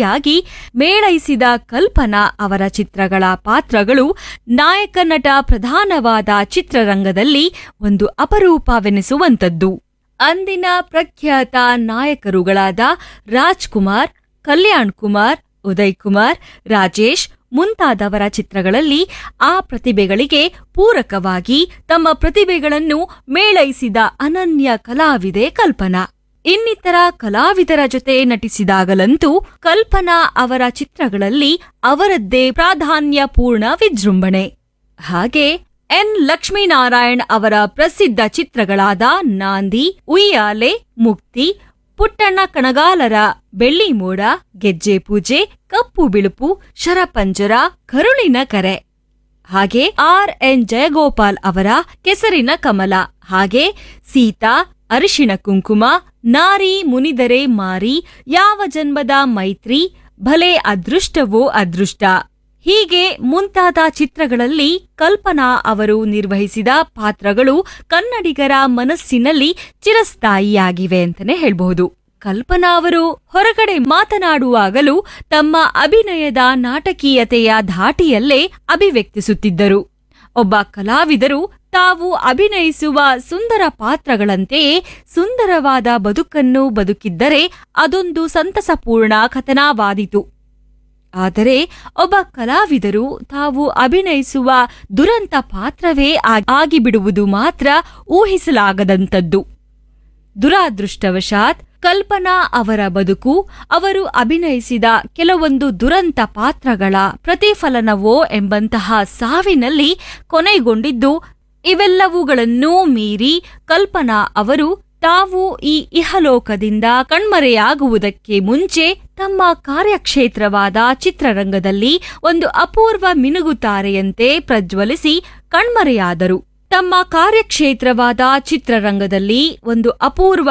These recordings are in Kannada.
ನಟಿಯಾಗಿ ಮೇಳೈಸಿದ ಕಲ್ಪನಾ ಅವರ ಚಿತ್ರಗಳ ಪಾತ್ರಗಳು ನಾಯಕ ನಟ ಪ್ರಧಾನವಾದ ಚಿತ್ರರಂಗದಲ್ಲಿ ಒಂದು ಅಪರೂಪವೆನಿಸುವಂತದ್ದು ಅಂದಿನ ಪ್ರಖ್ಯಾತ ನಾಯಕರುಗಳಾದ ರಾಜ್ಕುಮಾರ್ ಕಲ್ಯಾಣ್ ಕುಮಾರ್ ಉದಯ್ ಕುಮಾರ್ ರಾಜೇಶ್ ಮುಂತಾದವರ ಚಿತ್ರಗಳಲ್ಲಿ ಆ ಪ್ರತಿಭೆಗಳಿಗೆ ಪೂರಕವಾಗಿ ತಮ್ಮ ಪ್ರತಿಭೆಗಳನ್ನು ಮೇಳೈಸಿದ ಅನನ್ಯ ಕಲಾವಿದೆ ಕಲ್ಪನಾ ಇನ್ನಿತರ ಕಲಾವಿದರ ಜೊತೆ ನಟಿಸಿದಾಗಲಂತೂ ಕಲ್ಪನಾ ಅವರ ಚಿತ್ರಗಳಲ್ಲಿ ಅವರದ್ದೇ ಪ್ರಾಧಾನ್ಯಪೂರ್ಣ ವಿಜೃಂಭಣೆ ಹಾಗೆ ಎನ್ ಲಕ್ಷ್ಮೀನಾರಾಯಣ್ ಅವರ ಪ್ರಸಿದ್ಧ ಚಿತ್ರಗಳಾದ ನಾಂದಿ ಉಯ್ಯಾಲೆ ಮುಕ್ತಿ ಪುಟ್ಟಣ್ಣ ಕಣಗಾಲರ ಬೆಳ್ಳಿ ಮೋಡ ಗೆಜ್ಜೆ ಪೂಜೆ ಕಪ್ಪು ಬಿಳುಪು ಶರಪಂಜರ ಕರುಳಿನ ಕರೆ ಹಾಗೆ ಆರ್ ಎನ್ ಜಯಗೋಪಾಲ್ ಅವರ ಕೆಸರಿನ ಕಮಲ ಹಾಗೆ ಸೀತಾ ಅರಿಶಿಣ ಕುಂಕುಮ ನಾರಿ ಮುನಿದರೆ ಮಾರಿ ಯಾವ ಜನ್ಮದ ಮೈತ್ರಿ ಭಲೆ ಅದೃಷ್ಟವೋ ಅದೃಷ್ಟ ಹೀಗೆ ಮುಂತಾದ ಚಿತ್ರಗಳಲ್ಲಿ ಕಲ್ಪನಾ ಅವರು ನಿರ್ವಹಿಸಿದ ಪಾತ್ರಗಳು ಕನ್ನಡಿಗರ ಮನಸ್ಸಿನಲ್ಲಿ ಚಿರಸ್ಥಾಯಿಯಾಗಿವೆ ಅಂತಾನೆ ಹೇಳ್ಬಹುದು ಕಲ್ಪನಾ ಅವರು ಹೊರಗಡೆ ಮಾತನಾಡುವಾಗಲೂ ತಮ್ಮ ಅಭಿನಯದ ನಾಟಕೀಯತೆಯ ಧಾಟಿಯಲ್ಲೇ ಅಭಿವ್ಯಕ್ತಿಸುತ್ತಿದ್ದರು ಒಬ್ಬ ಕಲಾವಿದರು ತಾವು ಅಭಿನಯಿಸುವ ಸುಂದರ ಪಾತ್ರಗಳಂತೆಯೇ ಸುಂದರವಾದ ಬದುಕನ್ನು ಬದುಕಿದ್ದರೆ ಅದೊಂದು ಸಂತಸಪೂರ್ಣ ಕಥನವಾದೀತು ಆದರೆ ಒಬ್ಬ ಕಲಾವಿದರು ತಾವು ಅಭಿನಯಿಸುವ ದುರಂತ ಪಾತ್ರವೇ ಆ- ಆಗಿಬಿಡುವುದು ಮಾತ್ರ ಊಹಿಸಲಾಗದಂಥದ್ದು ದುರಾದೃಷ್ಟವಶಾತ್ ಕಲ್ಪನಾ ಅವರ ಬದುಕು ಅವರು ಅಭಿನಯಿಸಿದ ಕೆಲವೊಂದು ದುರಂತ ಪಾತ್ರಗಳ ಪ್ರತಿಫಲನವೋ ಎಂಬಂತಹ ಸಾವಿನಲ್ಲಿ ಕೊನೆಗೊಂಡಿದ್ದು ಇವೆಲ್ಲವುಗಳನ್ನೂ ಮೀರಿ ಕಲ್ಪನಾ ಅವರು ತಾವು ಈ ಇಹಲೋಕದಿಂದ ಕಣ್ಮರೆಯಾಗುವುದಕ್ಕೆ ಮುಂಚೆ ತಮ್ಮ ಕಾರ್ಯಕ್ಷೇತ್ರವಾದ ಚಿತ್ರರಂಗದಲ್ಲಿ ಒಂದು ಅಪೂರ್ವ ಮಿನುಗುತಾರೆಯಂತೆ ಪ್ರಜ್ವಲಿಸಿ ಕಣ್ಮರೆಯಾದರು ತಮ್ಮ ಕಾರ್ಯಕ್ಷೇತ್ರವಾದ ಚಿತ್ರರಂಗದಲ್ಲಿ ಒಂದು ಅಪೂರ್ವ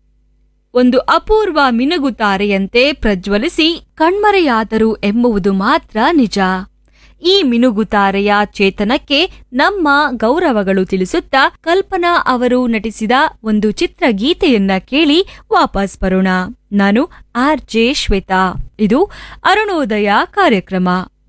ಒಂದು ಅಪೂರ್ವ ಮಿನುಗುತಾರೆಯಂತೆ ಪ್ರಜ್ವಲಿಸಿ ಕಣ್ಮರೆಯಾದರು ಎಂಬುದು ಮಾತ್ರ ನಿಜ ಈ ಮಿನುಗುತಾರೆಯ ಚೇತನಕ್ಕೆ ನಮ್ಮ ಗೌರವಗಳು ತಿಳಿಸುತ್ತಾ ಕಲ್ಪನಾ ಅವರು ನಟಿಸಿದ ಒಂದು ಚಿತ್ರಗೀತೆಯನ್ನ ಕೇಳಿ ವಾಪಸ್ ಬರೋಣ ನಾನು ಆರ್ ಜೆ ಶ್ವೇತಾ ಇದು ಅರುಣೋದಯ ಕಾರ್ಯಕ್ರಮ